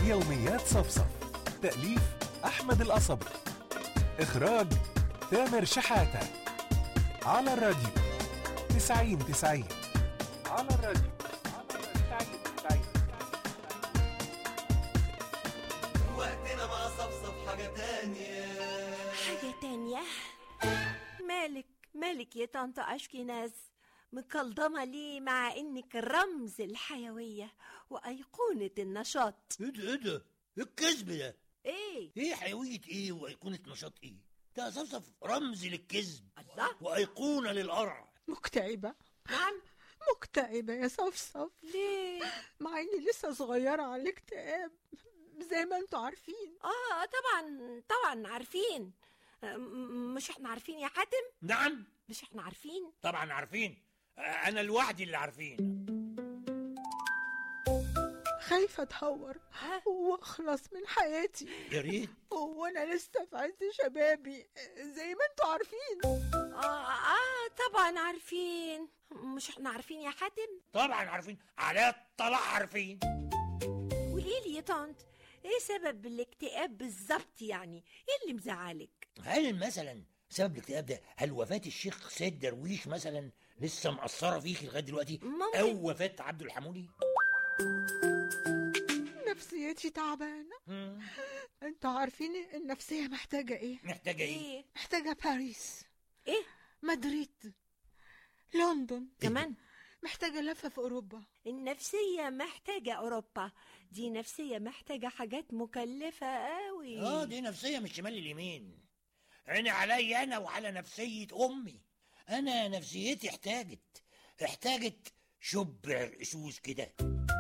يوميات صفصف تأليف أحمد القصبي إخراج تامر شحاتة على الراديو تسعين تسعين على الراديو تسعين تسعين وقتنا مع صفصف حاجة تانية حاجة تانية مالك مالك يا طنط أشكناز مكلضمة ليه مع إنك رمز الحيوية وأيقونة النشاط ايه ده ايه ده؟ ايه الكذب ده؟ إيه ايه حيوية ايه وايقونة نشاط ايه؟ ده صفصف رمز للكذب الله وايقونة للقرع مكتئبة نعم مكتئبة يا صفصف ليه مع اني لسه صغيرة على الاكتئاب زي ما انتوا عارفين آه طبعا طبعا عارفين آه، م- مش احنا عارفين يا حاتم نعم مش احنا عارفين طبعا عارفين آه، انا لوحدي اللي عارفين خايفة اتهور ها؟ واخلص من حياتي يا ريت وانا لسه في عز شبابي زي ما انتوا عارفين آه, آه طبعا عارفين مش احنا عارفين يا حاتم طبعا عارفين على الطلاق عارفين قوليلي يا طنط ايه سبب الاكتئاب بالظبط يعني ايه اللي مزعلك هل مثلا سبب الاكتئاب ده هل وفاة الشيخ سيد درويش مثلا لسه مأثرة فيك لغاية دلوقتي ممكن. أو وفاة عبد الحمولي؟ نفسيتي تعبانة مم. انتوا عارفين النفسية محتاجة ايه محتاجة إيه؟ ايه محتاجة باريس ايه مدريد لندن كمان محتاجة لفة في أوروبا النفسية محتاجة أوروبا دي نفسية محتاجة حاجات مكلفة قوي اه دي نفسية من شمال اليمين عيني عليا انا وعلى نفسية امي انا نفسيتي احتاجت احتاجت شب عرقسوس كده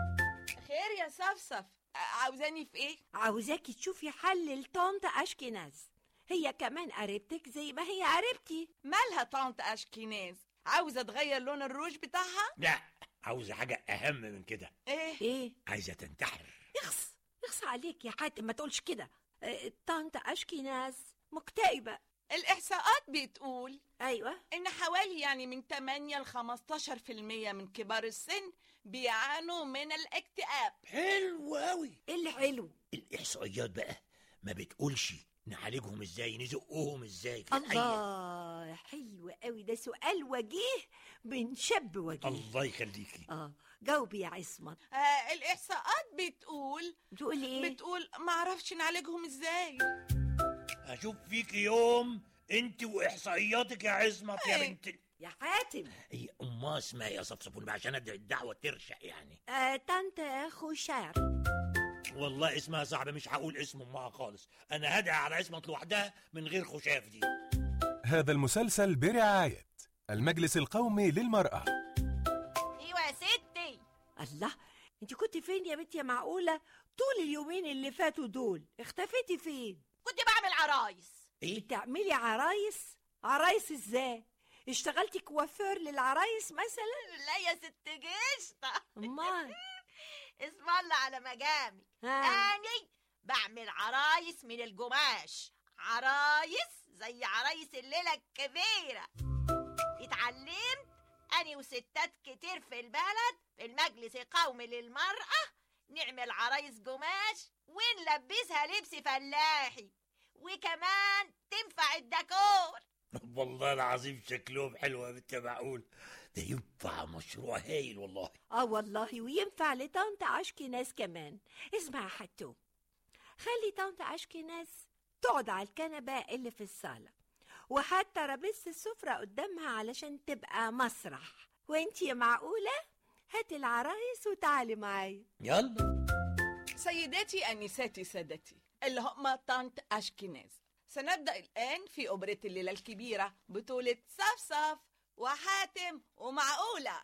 خير يا صفصف عاوزاني في ايه عاوزاكي تشوفي حل لطنط أشكناز هي كمان قريبتك زي ما هي قريبتي مالها طنط اشكيناز عاوزه تغير لون الروج بتاعها لا عاوزة حاجة اهم من كده ايه ايه عايزة تنتحر اخص اخص عليك يا حاتم ما تقولش كده آه، طنط أشكناز مكتئبة الاحصاءات بتقول أيوة ان حوالي يعني من 8 ل 15% من كبار السن بيعانوا من الاكتئاب حلو قوي ايه اللي حلو الاحصائيات بقى ما بتقولش نعالجهم ازاي نزقهم ازاي في الحقيقة. الله حلو قوي ده سؤال وجيه من شاب وجيه الله يخليكي اه جاوبي يا عصمت آه الاحصاءات بتقول بتقولي ايه بتقول معرفش نعالجهم ازاي اشوف فيك يوم انت واحصائياتك يا عصمت يا إيه؟ بنت ال- يا حاتم هي امها اسمها يا صفصفون بقى عشان أدعي الدعوه ترشق يعني آه طنط خشار والله اسمها صعب مش هقول اسم امها خالص انا هدعي على عصمت لوحدها من غير خشاف دي هذا المسلسل برعاية المجلس القومي للمرأة ايوه يا ستي الله انت كنت فين يا بنت يا معقولة طول اليومين اللي فاتوا دول اختفيتي فين كنت بعمل عرايس ايه بتعملي عرايس عرايس ازاي اشتغلتي كوافير للعرايس مثلا لا يا ست جشطة امال اسم الله على مجامي ها. اني بعمل عرايس من القماش عرايس زي عرايس الليلة الكبيرة اتعلمت اني وستات كتير في البلد في المجلس القومي للمرأة نعمل عرايس قماش ونلبسها لبس فلاحي وكمان تنفع الديكور والله العظيم شكلهم حلو يا بنت معقول ده ينفع مشروع هايل والله اه والله وينفع لطنط عشكي ناس كمان اسمع يا حتو خلي طنط عشكي ناس تقعد على الكنبة اللي في الصالة وحتى ترابيزة السفرة قدامها علشان تبقى مسرح وانتي يا معقولة هاتي العرايس وتعالي معايا يلا سيداتي أنساتي سادتي اللي هم طنط أشكناز سنبدأ الآن في أوبريت الليلة الكبيرة بطولة صفصف وحاتم ومعقولة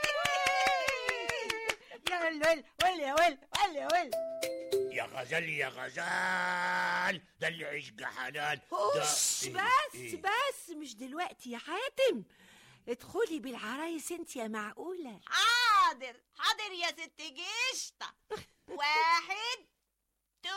يا ول ول ول يا ول ول يا ول يا غزال يا غزال ده اللي عشق حلال ده وش إيه؟ بس إيه؟ بس مش دلوقتي يا حاتم ادخلي بالعرايس انت يا معقولة حاضر حاضر يا ست جشطة واحد تو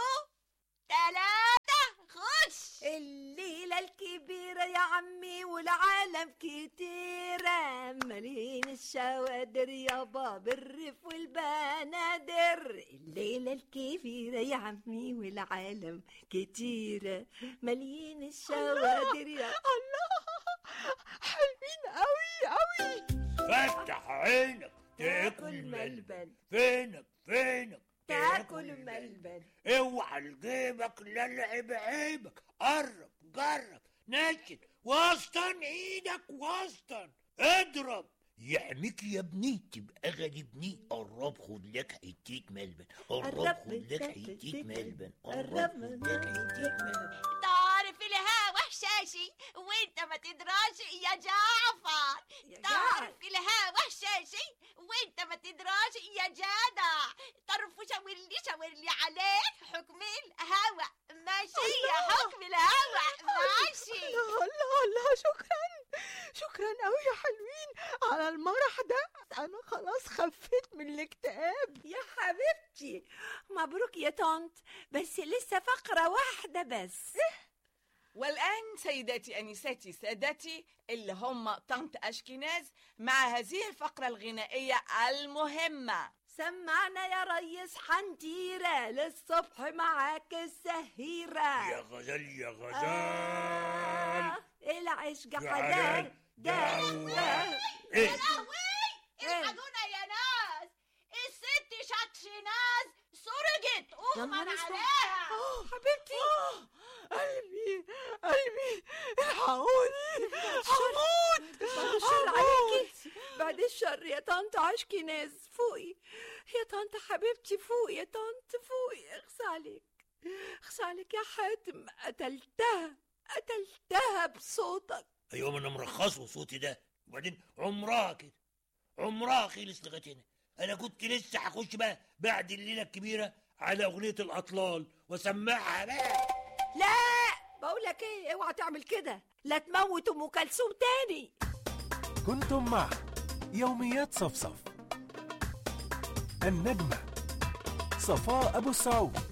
تلاتة خش الليلة الكبيرة يا عمي والعالم كتير كتيرة مالين الشوادر يابا بالرف والبنادر الليلة الكبيرة يا عمي والعالم كتيرة مالين الشوادر يا حلوين قوي قوي فتح عينك تاكل تاكل ملبن ملبن فينك فينك تاكل ملبن اوعى لجيبك لا لعب عيبك قرب جرب نشن وسطن ايدك وسطن اضرب يحميك يا ابني تبقى غالبني قرب خد لك حتة ملبن قرب خد لك حتة ملبن قرب خد لك حتة ملبن تعرف الهوا حشاشي وانت ما تدراش يا جعفر يا تعرف الهوا حشاشي وانت ما تدراش يا جدع طرف شاورلي شاورلي عليك حكم الهوا ماشي يا حكم الهوا ماشي الله الله الله شكرا شكرا قوي يا حلوين على المرح ده انا خلاص خفيت من الاكتئاب يا حبيبتي مبروك يا طنط بس لسه فقرة واحدة بس والآن سيداتي أنساتي سادتي اللي هم طنط أشكناز مع هذه الفقرة الغنائية المهمة سمعنا يا ريس حنتيرة للصبح معاك السهيرة يا غزال يا غزال آه العشق يا حدار علي، دوا ايه الحقونا يا ناس الست شاتشناز سرقت يا اغمى نهار أسود. عليها حبيبتي قلبي قلبي الحقوني هموت بعد الشر عليكي بعد الشر يا طنط عشكي ناس فوقي يا طنط حبيبتي فوقي يا طنط فوقي اخص عليك اخص عليك يا حاتم قتلتها قتلتها بصوتك ايوه ما انا مرخصه صوتي ده وبعدين عمرها كده عمرها خلص لغايه هنا انا كنت لسه هخش بقى بعد الليله الكبيره على اغنيه الاطلال واسمعها بقى لا بقول لك ايه اوعى تعمل كده لا تموت ام كلثوم تاني كنتم مع يوميات صفصف النجمة صفاء أبو السعود